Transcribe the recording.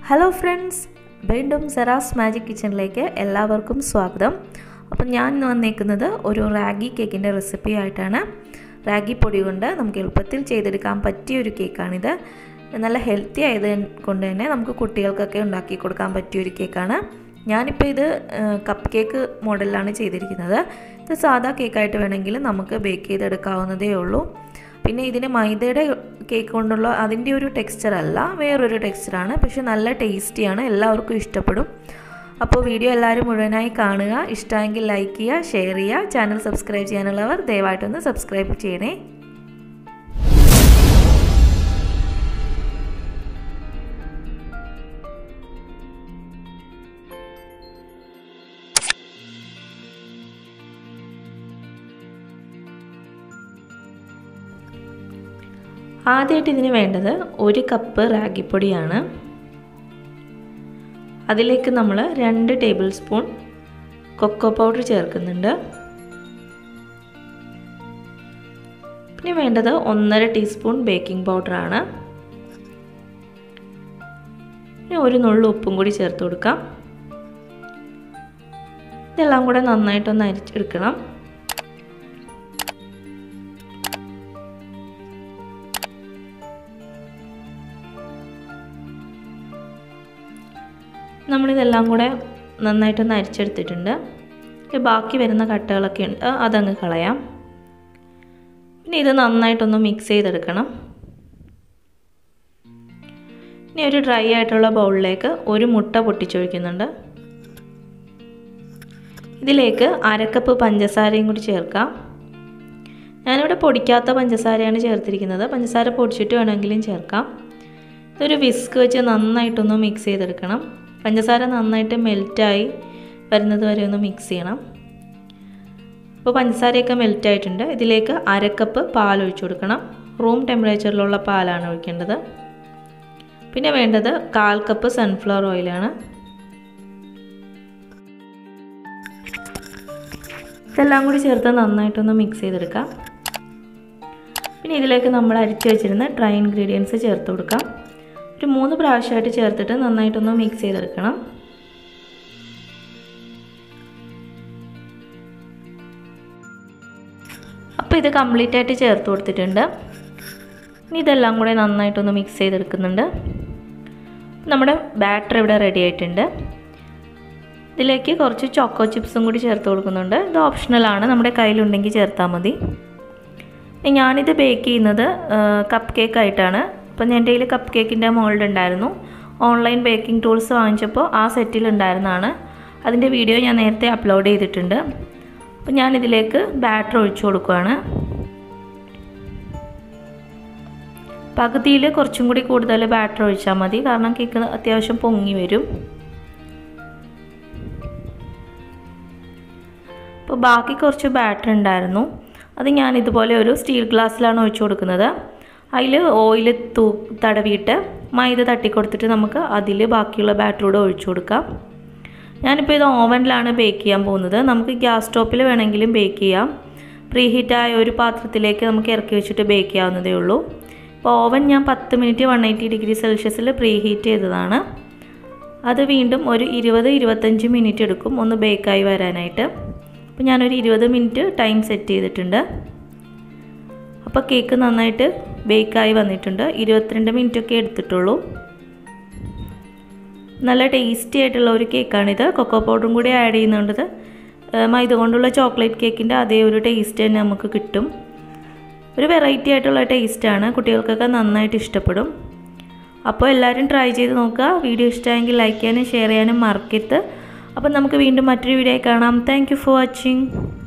hello friends വീണ്ടും സെറാസ് magic കിച്ചണിലേക്ക് എല്ലാവർക്കും സ്വാഗതം അപ്പം ഞാൻ ഇന്ന് വന്നേക്കുന്നത് ഒരു റാഗി കേക്കിൻ്റെ റെസിപ്പി ആയിട്ടാണ് റാഗി പൊടി കൊണ്ട് നമുക്ക് എളുപ്പത്തിൽ ചെയ്തെടുക്കാൻ പറ്റിയ ഒരു കേക്കാണിത് നല്ല ഹെൽത്തി ആയത് കൊണ്ട് തന്നെ നമുക്ക് കുട്ടികൾക്കൊക്കെ ഉണ്ടാക്കി കൊടുക്കാൻ പറ്റിയ ഒരു കേക്കാണ് ഞാനിപ്പോൾ ഇത് കപ്പ് കേക്ക് മോഡലിലാണ് ചെയ്തിരിക്കുന്നത് ഇത് സാധാ കേക്കായിട്ട് വേണമെങ്കിൽ നമുക്ക് ബേക്ക് ചെയ്തെടുക്കാവുന്നതേ ഉള്ളൂ പിന്നെ ഇതിന് മൈദയുടെ കേക്ക് കൊണ്ടുള്ള അതിൻ്റെ ഒരു ടെക്സ്ചർ അല്ല വേറൊരു ടെക്സ്ചറാണ് പക്ഷെ നല്ല ടേസ്റ്റിയാണ് എല്ലാവർക്കും ഇഷ്ടപ്പെടും അപ്പോൾ വീഡിയോ എല്ലാവരും മുഴുവനായി കാണുക ഇഷ്ടമെങ്കിൽ ലൈക്ക് ചെയ്യുക ഷെയർ ചെയ്യുക ചാനൽ സബ്സ്ക്രൈബ് ചെയ്യാനുള്ളവർ ദയവായിട്ടൊന്ന് സബ്സ്ക്രൈബ് ചെയ്യണേ ആദ്യമായിട്ട് ഇതിന് വേണ്ടത് ഒരു കപ്പ് റാഗിപ്പൊടിയാണ് അതിലേക്ക് നമ്മൾ രണ്ട് ടേബിൾ സ്പൂൺ കൊക്കോ പൗഡർ ചേർക്കുന്നുണ്ട് പിന്നെ വേണ്ടത് ഒന്നര ടീസ്പൂൺ ബേക്കിംഗ് പൗഡറാണ് പിന്നെ ഒരു നുള്ളു ഉപ്പും കൂടി ചേർത്ത് കൊടുക്കാം ഇതെല്ലാം കൂടെ നന്നായിട്ടൊന്ന് അരിച്ചെടുക്കണം നമ്മളിതെല്ലാം കൂടെ നന്നായിട്ടൊന്ന് അരിച്ചെടുത്തിട്ടുണ്ട് ബാക്കി വരുന്ന കട്ടകളൊക്കെ ഉണ്ട് അതങ്ങ് കളയാം പിന്നെ ഇത് നന്നായിട്ടൊന്ന് മിക്സ് ചെയ്തെടുക്കണം ഇനി ഒരു ഡ്രൈ ആയിട്ടുള്ള ബൗളിലേക്ക് ഒരു മുട്ട പൊട്ടിച്ചൊഴിക്കുന്നുണ്ട് ഇതിലേക്ക് അരക്കപ്പ് പഞ്ചസാരയും കൂടി ചേർക്കാം ഞാനിവിടെ പൊടിക്കാത്ത പഞ്ചസാരയാണ് ചേർത്തിരിക്കുന്നത് പഞ്ചസാര പൊടിച്ചിട്ട് വേണമെങ്കിലും ചേർക്കാം ഇതൊരു വിസ്ക് വെച്ച് നന്നായിട്ടൊന്ന് മിക്സ് ചെയ്തെടുക്കണം പഞ്ചസാര നന്നായിട്ട് മെൽറ്റായി വരുന്നത് വരെ ഒന്ന് മിക്സ് ചെയ്യണം അപ്പോൾ പഞ്ചസാരയൊക്കെ മെൽറ്റ് ആയിട്ടുണ്ട് ഇതിലേക്ക് അരക്കപ്പ് പാൽ ഒഴിച്ചു കൊടുക്കണം റൂം ടെമ്പറേച്ചറിലുള്ള പാലാണ് ഒഴിക്കേണ്ടത് പിന്നെ വേണ്ടത് കാൽ കപ്പ് സൺഫ്ലവർ ഓയിലാണ് ഇതെല്ലാം കൂടി ചേർത്ത് നന്നായിട്ടൊന്ന് മിക്സ് ചെയ്തെടുക്കാം പിന്നെ ഇതിലേക്ക് നമ്മൾ അരിച്ചു വെച്ചിരുന്ന ഡ്രൈ ഇൻഗ്രീഡിയൻസ് ചേർത്ത് കൊടുക്കാം ഒരു മൂന്ന് പ്രാവശ്യമായിട്ട് ചേർത്തിട്ട് നന്നായിട്ടൊന്ന് മിക്സ് ചെയ്തെടുക്കണം അപ്പോൾ ഇത് കംപ്ലീറ്റ് ആയിട്ട് ചേർത്ത് കൊടുത്തിട്ടുണ്ട് ഇനി ഇതെല്ലാം കൂടെ നന്നായിട്ടൊന്ന് മിക്സ് ചെയ്തെടുക്കുന്നുണ്ട് നമ്മുടെ ബാറ്റർ ഇവിടെ റെഡി ആയിട്ടുണ്ട് ഇതിലേക്ക് കുറച്ച് ചോക്കോ ചിപ്സും കൂടി ചേർത്ത് കൊടുക്കുന്നുണ്ട് ഇത് ഓപ്ഷണലാണ് നമ്മുടെ കയ്യിലുണ്ടെങ്കിൽ ചേർത്താൽ മതി ഞാനിത് ബേക്ക് ചെയ്യുന്നത് കപ്പ് കേക്ക് ആയിട്ടാണ് അപ്പം എൻ്റെ കയ്യിൽ കപ്പ് കേക്കിൻ്റെ മോൾഡ് ഉണ്ടായിരുന്നു ഓൺലൈൻ ബേക്കിംഗ് ടൂൾസ് വാങ്ങിച്ചപ്പോൾ ആ സെറ്റിൽ ഉണ്ടായിരുന്നതാണ് അതിൻ്റെ വീഡിയോ ഞാൻ നേരത്തെ അപ്ലോഡ് ചെയ്തിട്ടുണ്ട് അപ്പം ഞാനിതിലേക്ക് ബാറ്റർ ഒഴിച്ചു കൊടുക്കുകയാണ് പകുതിയിൽ കുറച്ചും കൂടി കൂടുതൽ ബാറ്റർ ഒഴിച്ചാൽ മതി കാരണം കേക്ക് അത്യാവശ്യം പൊങ്ങി വരും അപ്പോൾ ബാക്കി കുറച്ച് ബാറ്റർ ഉണ്ടായിരുന്നു അത് ഞാൻ ഇതുപോലെ ഒരു സ്റ്റീൽ ഗ്ലാസ്സിലാണ് ഒഴിച്ചു കൊടുക്കുന്നത് അതിൽ ഓയിൽ തൂ തടവിയിട്ട് മൈദ തട്ടിക്കൊടുത്തിട്ട് നമുക്ക് അതിൽ ബാക്കിയുള്ള ബാറ്ററൂടെ ഒഴിച്ചു കൊടുക്കാം ഞാനിപ്പോൾ ഇത് ഓവനിലാണ് ബേക്ക് ചെയ്യാൻ പോകുന്നത് നമുക്ക് ഗ്യാസ് സ്റ്റോപ്പിൽ വേണമെങ്കിലും ബേക്ക് ചെയ്യാം പ്രീ ഹീറ്റായ ഒരു പാത്രത്തിലേക്ക് നമുക്ക് ഇറക്കി വെച്ചിട്ട് ബേക്ക് ചെയ്യാവുന്നതേ ഉള്ളൂ ഇപ്പോൾ ഓവൻ ഞാൻ പത്ത് മിനിറ്റ് വൺ എയ്റ്റി ഡിഗ്രി സെൽഷ്യസിൽ പ്രീ ഹീറ്റ് ചെയ്തതാണ് അത് വീണ്ടും ഒരു ഇരുപത് ഇരുപത്തഞ്ച് മിനിറ്റ് എടുക്കും ഒന്ന് ബേക്കായി വരാനായിട്ട് അപ്പോൾ ഞാനൊരു ഇരുപത് മിനിറ്റ് ടൈം സെറ്റ് ചെയ്തിട്ടുണ്ട് അപ്പോൾ കേക്ക് നന്നായിട്ട് ബേക്കായി വന്നിട്ടുണ്ട് ഇരുപത്തിരണ്ട് മിനിറ്റ് ഒക്കെ എടുത്തിട്ടുള്ളൂ നല്ല ടേസ്റ്റി ആയിട്ടുള്ള ഒരു കേക്കാണിത് കൊക്കോ പൗഡറും കൂടി ആഡ് ചെയ്യുന്നുണ്ടത് മൈദ കൊണ്ടുള്ള ചോക്ലേറ്റ് കേക്കിൻ്റെ അതേ ഒരു ടേസ്റ്റ് തന്നെ നമുക്ക് കിട്ടും ഒരു വെറൈറ്റി ആയിട്ടുള്ള ടേസ്റ്റാണ് കുട്ടികൾക്കൊക്കെ നന്നായിട്ട് ഇഷ്ടപ്പെടും അപ്പോൾ എല്ലാവരും ട്രൈ ചെയ്ത് നോക്കുക വീഡിയോ ഇഷ്ടമായെങ്കിൽ ലൈക്ക് ചെയ്യാനും ഷെയർ ചെയ്യാനും മറക്കരുത് അപ്പം നമുക്ക് വീണ്ടും മറ്റൊരു വീഡിയോ കാണാം താങ്ക് ഫോർ വാച്ചിങ്